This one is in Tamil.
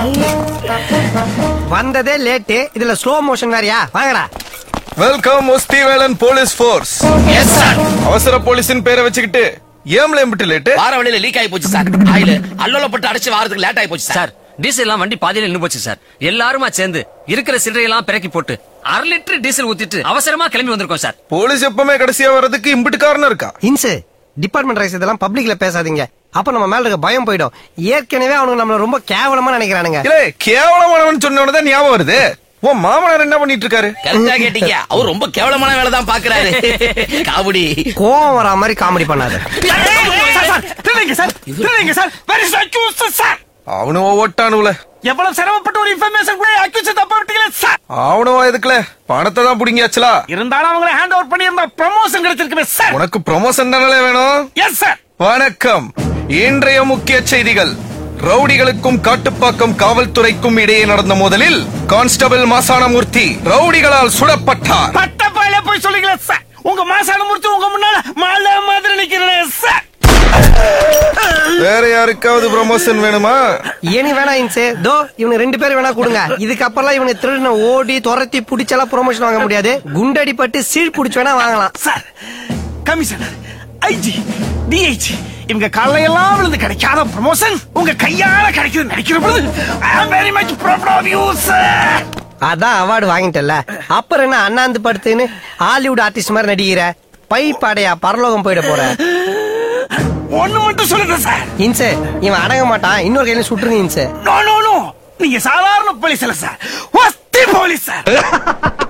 வந்ததே லேட்டு இதுல ஸ்லோ மோஷன் வேறயா வாங்கடா welcome Osthivelan police force yes sir அவசர போலீஸின் பேரை வச்சுக்கிட்டு ஏம்ல எம்பிட்டு லேட்டு வார வழியில லீக் ஆகி போச்சு சார் ஆயில அல்லோலப்பட்டு அடைச்சு வாரத்துக்கு லேட் ஆகி போச்சு சார் சார் டீசல் எல்லாம் வண்டி பாதியில நின்னு போச்சு சார் எல்லாருமா சேர்ந்து இருக்கிற சில்லறையெல்லாம் பிறக்கி போட்டு அரை லிட்டர் டீசல் ஊத்திட்டு அவசரமா கிளம்பி வந்திருக்கோம் சார் போலீஸ் எப்பவுமே கடைசியா வர்றதுக்கு இம்பிட்டு காரணம் இருக்கா இன்சு டிபார்ட்மெண்ட் ரைஸ் இதெல்லாம் பப்ளிக்ல பேசாதீங்க அப்ப நம்ம மேல இருக்க பயம் போயிடும் ஏற்கனவே அவனுங்க நம்மள ரொம்ப கேவலமா நினைக்கிறானுங்க இல்ல கேவலமானவன் சொன்ன உடனே தான் ஞாபகம் வருது உன் மாமனார் என்ன பண்ணிட்டு இருக்காரு கரெக்டா கேட்டீங்க அவர் ரொம்ப கேவலமான வேலை தான் பாக்குறாரு காமெடி கோவம் வரா மாதிரி காமெடி பண்ணாத திருடுங்க சார் திருடுங்க சார் வெரி அக்யூஸ்ட் சார் அவனும் ஓட்டானுல எவ்வளவு சிரமப்பட்டு ஒரு இன்ஃபர்மேஷன் கூட அக்யூஸ் தப்ப விட்டீங்களே சார் அவனும் எதுக்குல பணத்தை தான் புடிங்கியாச்சுலா இருந்தாலும் அவங்கள ஹேண்ட் ஓவர் பண்ணியிருந்தா ப்ரமோஷன் கிடைச்சிருக்குமே சார் உனக்கு ப்ரொமோஷன் தானே வேணும் எஸ் சார் வணக்கம் இன்றைய முக்கிய செய்திகள் ரவுடிகளுக்கும் காட்டுப்பாக்கம் காவல்துறைக்கும் இடையே நடந்த மோதலில் கான்ஸ்டபிள் மாசானமூர்த்தி ரவுடிகளால் சுடப்பட்டார் பட்ட பாயில போய் சொல்லுங்களே சார் உங்க மாசான முடிச்சு உங்க முன்னால மாலை மாதிரி நிக்கிறேன் சார் வேற யாருக்காவது ப்ரொமோஷன் வேணுமா இனி வேணா இன்சு தோ இவனு ரெண்டு பேரும் வேணா கொடுங்க இதுக்கப்புறம் இவனை திருடின ஓடி துரத்தி புடிச்செல்லாம் ப்ரொமோஷன் வாங்க முடியாது குண்டடி பட்டு சீல் புடிச்சு வேணா வாங்கலாம் சார் கமிஷனர் ஐஜி டிஐஜி இவங்க காலையெல்லாம் விழுந்து கிடைக்காத ப்ரமோஷன் உங்க கையால கிடைக்குது நினைக்கிற பொழுது I am very much proud of you sir அதான் அவார்டு வாங்கிட்டல அப்புறம் என்ன அண்ணாந்து படுத்துன்னு ஹாலிவுட் ஆர்டிஸ்ட் மாதிரி நடிக்கிற பை பாடையா பரலோகம் போயிட போற ஒண்ணு மட்டும் சொல்லுங்க சார் இன்சு இவன் அடங்க மாட்டான் இன்னொரு கையில சுட்டுருங்க இன்சு நோ நோ நோ நீங்க சாதாரண போலீஸ் இல்ல சார் ஒஸ்தி போலீஸ் சார்